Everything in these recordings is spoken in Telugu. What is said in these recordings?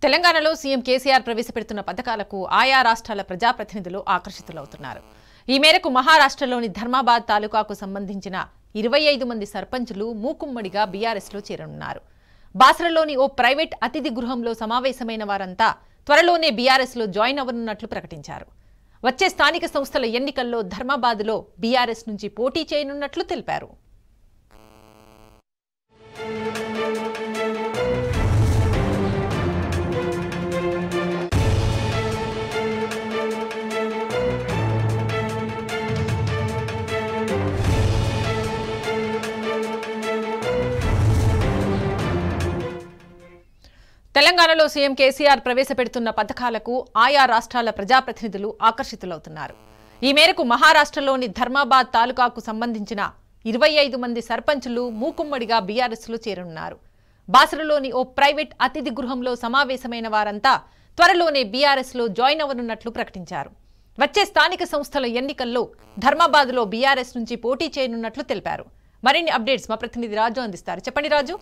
తెలంగాణలో సీఎం కేసీఆర్ ప్రవేశపెడుతున్న పథకాలకు ఆయా రాష్ట్రాల ప్రజాప్రతినిధులు ఆకర్షితులవుతున్నారు ఈ మేరకు మహారాష్ట్రలోని ధర్మాబాద్ తాలూకాకు సంబంధించిన ఇరవై ఐదు మంది సర్పంచులు మూకుమ్మడిగా బీఆర్ఎస్లో చేరనున్నారు బాసరలోని ఓ ప్రైవేట్ అతిథి గృహంలో సమావేశమైన వారంతా త్వరలోనే బీఆర్ఎస్లో జాయిన్ అవ్వనున్నట్లు ప్రకటించారు వచ్చే స్థానిక సంస్థల ఎన్నికల్లో ధర్మాబాద్లో బీఆర్ఎస్ నుంచి పోటీ చేయనున్నట్లు తెలిపారు తెలంగాణలో సీఎం కేసీఆర్ ప్రవేశపెడుతున్న పథకాలకు ఆయా రాష్ట్రాల ప్రజాప్రతినిధులు ఆకర్షితులవుతున్నారు ఈ మేరకు మహారాష్ట్రలోని ధర్మాబాద్ తాలూకాకు సంబంధించిన ఇరవై ఐదు మంది సర్పంచులు మూకుమ్మడిగా బీఆర్ఎస్లో చేరనున్నారు బాసరలోని ఓ ప్రైవేట్ అతిథి గృహంలో సమావేశమైన వారంతా త్వరలోనే బీఆర్ఎస్లో జాయిన్ అవ్వనున్నట్లు ప్రకటించారు వచ్చే స్థానిక సంస్థల ఎన్నికల్లో ధర్మాబాద్లో బీఆర్ఎస్ నుంచి పోటీ చేయనున్నట్లు తెలిపారు మరిన్ని అప్డేట్స్ మా ప్రతినిధి రాజు అందిస్తారు చెప్పండి రాజు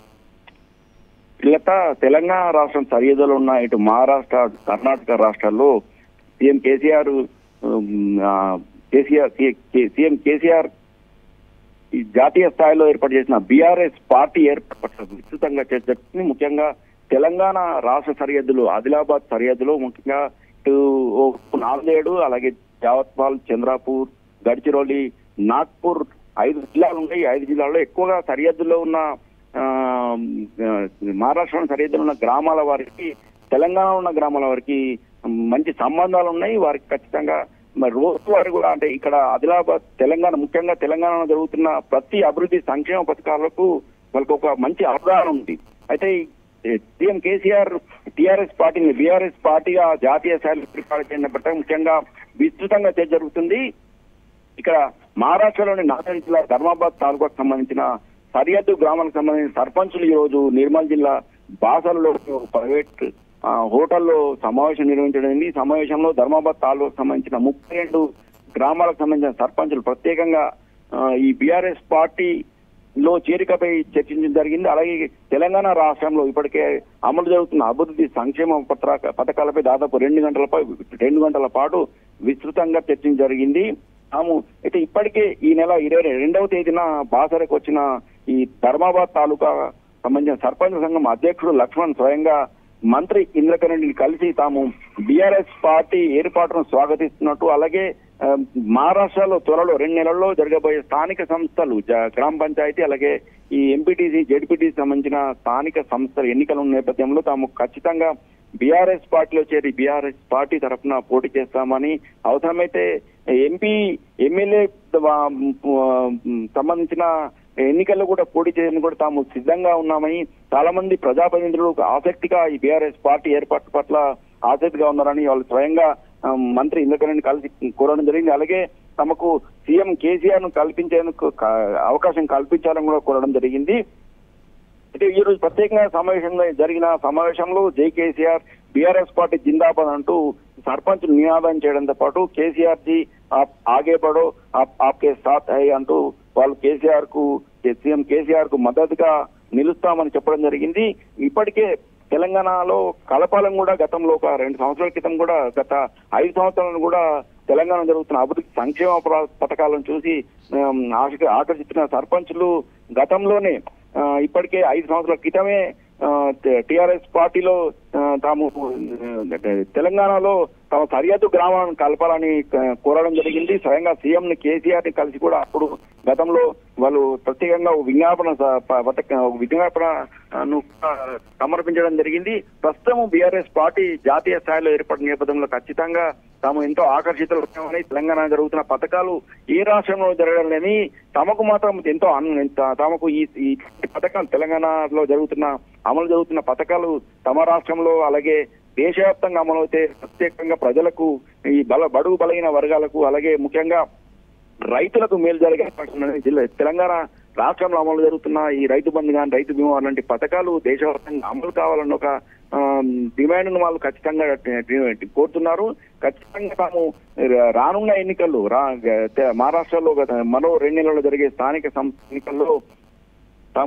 గత తెలంగాణ రాష్ట్రం సరిహద్దులో ఉన్న ఇటు మహారాష్ట్ర కర్ణాటక రాష్ట్రాల్లో సీఎం కేసీఆర్ ఉమ్, ఆ, కేసీఆర్ కే- కే- సీఎం కేసీఆర్ ఈ జాతీయ స్థాయిలో ఏర్పాటు చేసిన బీఆర్ఎస్ పార్టీ ఏర్పాటు విస్తృతంగా చర్చ జరుగుతుంది ముఖ్యంగా తెలంగాణ రాష్ట్ర సరిహద్దులు ఆదిలాబాద్ సరిహద్దులో ముఖ్యంగా ఇటు ఓ నాందేడు అలాగే జావత్పాల్ చంద్రాపూర్ గడ్చిరోలి నాగ్పూర్ ఐదు జిల్లాలు ఉన్నాయి ఈ ఐదు జిల్లాల్లో ఎక్కువగా సరిహద్దులో ఉన్న ఆ, ఆ, మహారాష్ట్ర సరిహద్దులో ఉన్న గ్రామాల వారికి తెలంగాణలో ఉన్న గ్రామాల వారికి మంచి సంబంధాలు ఉన్నాయి వారికి ఖచ్చితంగా మరి రోజువారీ కూడా అంటే ఇక్కడ ఆదిలాబాద్ తెలంగాణ ముఖ్యంగా తెలంగాణలో జరుగుతున్న ప్రతి అభివృద్ధి సంక్షేమ పథకాలకు వాళ్ళకి ఒక మంచి అవగాహన ఉంది అయితే ఈ సీఎం కేసీఆర్ టీఆర్ఎస్ పార్టీని బీఆర్ఎస్ పార్టీగా జాతీయ స్థాయిలో ఏర్పాటు చేయడం పట్ల ముఖ్యంగా విస్తృతంగా చర్చ జరుగుతుంది ఇక్కడ మహారాష్ట్రలోని నాందేడ్ జిల్లా ధర్మాబాద్ తాలూకాకు సంబంధించిన సరిహద్దు గ్రామాలకు సంబంధించిన సర్పంచులు ఈ రోజు నిర్మల్ జిల్లా బాసలలో ప్రైవేట్ ఆ, హోటల్లో సమావేశం నిర్వహించడం జరిగింది. ఈ సమావేశంలో ధర్మాబాద్ తాలూకు సంబంధించిన ముప్పై రెండు గ్రామాలకు సంబంధించిన సర్పంచులు ప్రత్యేకంగా ఆ, ఈ బీఆర్ఎస్ పార్టీ లో చేరికపై చర్చించడం జరిగింది అలాగే తెలంగాణ రాష్ట్రంలో ఇప్పటికే అమలు జరుగుతున్న అభివృద్ధి సంక్షేమ పత్ర పథకాలపై దాదాపు రెండు గంటలపై రెండు గంటల పాటు విస్తృతంగా చర్చించడం జరిగింది తాము అయితే ఇప్పటికే ఈ నెల ఇరవై రెండవ తేదీన బాసరకు వచ్చిన ఈ ధర్మాబాద్ తాలూకా సంబంధించిన సర్పంచ్ సంఘం అధ్యక్షుడు లక్ష్మణ్ స్వయంగా మంత్రి ఇంద్రకరణ్ రెడ్డిని కలిసి తాము బీఆర్ఎస్ పార్టీ ఏర్పాటును స్వాగతిస్తున్నట్టు అలాగే ఆ, మహారాష్ట్రలో త్వరలో రెండు నెలల్లో జరగబోయే స్థానిక సంస్థలు జ- గ్రామ పంచాయతీ అలాగే ఈ ఎంపీటీసీ జెడ్పీటీసీ సంబంధించిన స్థానిక సంస్థల ఎన్నికల నేపథ్యంలో తాము ఖచ్చితంగా బీఆర్ఎస్ పార్టీలో చేరి బీఆర్ఎస్ పార్టీ తరఫున పోటీ చేస్తామని అవసరమైతే ఎంపీ ఎమ్మెల్యే సంబంధించిన ఎన్నికల్లో కూడా పోటీ చేయడానికి కూడా తాము సిద్ధంగా ఉన్నామని చాలా మంది ప్రజాప్రతినిధులు ఆసక్తిగా ఈ బీఆర్ఎస్ పార్టీ ఏర్పాటు పట్ల ఆసక్తిగా ఉన్నారని వాళ్ళు స్వయంగా ఆ, మంత్రి ఇంద్రకరణ్ కలిసి కోరడం జరిగింది అలాగే తమకు సీఎం కేసీఆర్ ను కల్పించేందుకు క- అవకాశం కల్పించాలని కూడా కోరడం జరిగింది అయితే ఈ రోజు ప్రత్యేకంగా సమావేశంలో జరిగిన సమావేశంలో జై కేసీఆర్ బీఆర్ఎస్ పార్టీ జిందాబాద్ అంటూ సర్పంచ్ నినాదం చేయడంతో పాటు కేసీఆర్ జీ ఆప్ ఆగే పడో ఆప్ ఆప్కే సాత్ హై అంటూ వాళ్ళు కేసీఆర్ కు సీఎం కేసీఆర్ కు మద్దతుగా నిలుస్తామని చెప్పడం జరిగింది ఇప్పటికే తెలంగాణలో కలపాలం కూడా గతంలో ఒక రెండు సంవత్సరాల క్రితం కూడా గత ఐదు సంవత్సరాలను కూడా తెలంగాణ జరుగుతున్న అభివృద్ధి సంక్షేమ ప్ర- పథకాలను చూసి ఆమ్, ఆశ- ఆకర్షిస్తున్న సర్పంచులు గతంలోనే ఆ, ఇప్పటికే ఐదు సంవత్సరాల క్రితమే టిఆర్ఎస్ పార్టీలో ఆ, తాము ఆ, తెలంగాణలో తమ సరిహద్దు గ్రామాలను కలపాలని ఆ, కోరడం జరిగింది స్వయంగా సీఎం ని కేసీఆర్ ని కలిసి కూడా అప్పుడు గతంలో వాళ్ళు ప్రత్యేకంగా ఒక విజ్ఞాపన స- ప- పథక- ఒక విజ్ఞాపనను ఆ, సమర్పించడం జరిగింది ప్రస్తుతం బీఆర్ఎస్ పార్టీ జాతీయ స్థాయిలో ఏర్పడిన నేపథ్యంలో ఖచ్చితంగా తాము ఎంతో ఆకర్షితులు అవుతామని తెలంగాణ జరుగుతున్న పథకాలు ఏ రాష్ట్రంలో జరగడం లేని తమకు మాత్రం ఎంతో అన్- ఎంత- తమకు ఈ ఈ పథకాలు తెలంగాణలో జరుగుతున్న అమలు జరుగుతున్న పథకాలు తమ రాష్ట్రంలో అలాగే దేశవ్యాప్తంగా అమలవుతే ప్రత్యేకంగా ప్రజలకు ఈ బల బడుగు బలైన వర్గాలకు అలాగే ముఖ్యంగా రైతులకు మేలు జరిగే అవకాశం ఉన్నది. జిల్లా తెలంగాణ రాష్ట్రంలో అమలు జరుగుతున్న ఈ రైతు బంధు కానీ రైతు బీమా లాంటి పథకాలు దేశవ్యాప్తంగా అమలు కావాలన్న ఒక డిమాండ్ వాళ్ళు ఖచ్చితంగా కోరుతున్నారు ఖచ్చితంగా తాము రానున్న ఎన్నికల్లో రా తె- మహారాష్ట్రలో గత మరో రెండు నెలల్లో జరిగే స్థానిక సంస్థ ఎన్నికల్లో తాము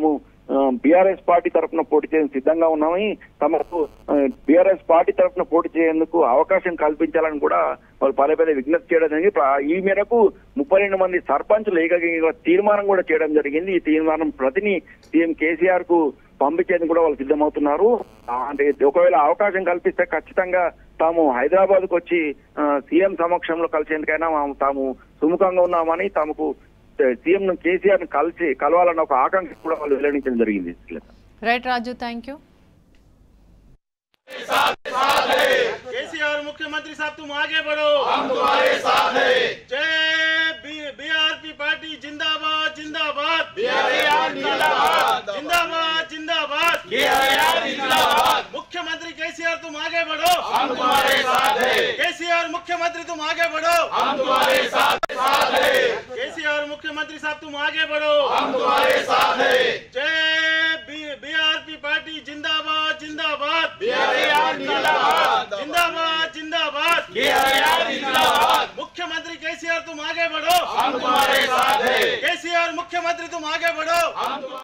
బీఆర్ఎస్ పార్టీ తరఫున పోటీ చేయడానికి సిద్ధంగా ఉన్నామని తమకు బీఆర్ఎస్ పార్టీ తరఫున పోటీ చేయేందుకు అవకాశం కల్పించాలని కూడా వాళ్ళు పదే పదే విజ్ఞప్తి చేయడం జరిగింది ప్ర- ఈ మేరకు ముప్పై రెండు మంది సర్పంచులు ఏకగ్రీవ తీర్మానం కూడా చేయడం జరిగింది ఈ తీర్మానం ప్రతిని సీఎం కేసీఆర్ కు పంపించేందుకు కూడా వాళ్ళు సిద్ధమవుతున్నారు ఆ, అంటే ఒకవేళ అవకాశం కల్పిస్తే ఖచ్చితంగా తాము హైదరాబాద్ కు వచ్చి ఆ, సీఎం సమక్షంలో కలిసేందుకైనా మా- తాము సుముఖంగా ఉన్నామని తమకు సీఎం కేసీఆర్ ను కలిసి కలవాలన్న ఒక ఆకాంక్ష కూడా వాళ్ళు వెల్లడించడం జరిగింది Srilatha. Right Raju thank you KCR मुख्यमंत्री साहब तुम आगे बढ़ो हम तुम्हारे साथ हैं जय बीआरपी पार्टी जिंदाबाद जिंदाबाद जिंदाबाद जिंदाबाद जिंदाबाद जिंदाबाद मुख्यमंत्री केसीआर तुम आगे बढ़ो हम तुम्हारे साथ हैं केसीआर मुख्यमंत्री तुम आगे बढ़ो हम तुम्हारे साथ हैं केसीआर मुख्यमंत्री साहब तुम आगे बढ़ो हम तुम्हारे साथ हैं जय बीआरपी पार्टी जिंदाबाद जिंदाबाद जिंदाबाद जिंदाबाद जिंदाबाद जिंदाबाद मुख्यमंत्री केसीआर तुम आगे बढ़ो हम तुम्हारे साथ हैं केसीआर मुख्यमंत्री तुम आगे बढ़ो हम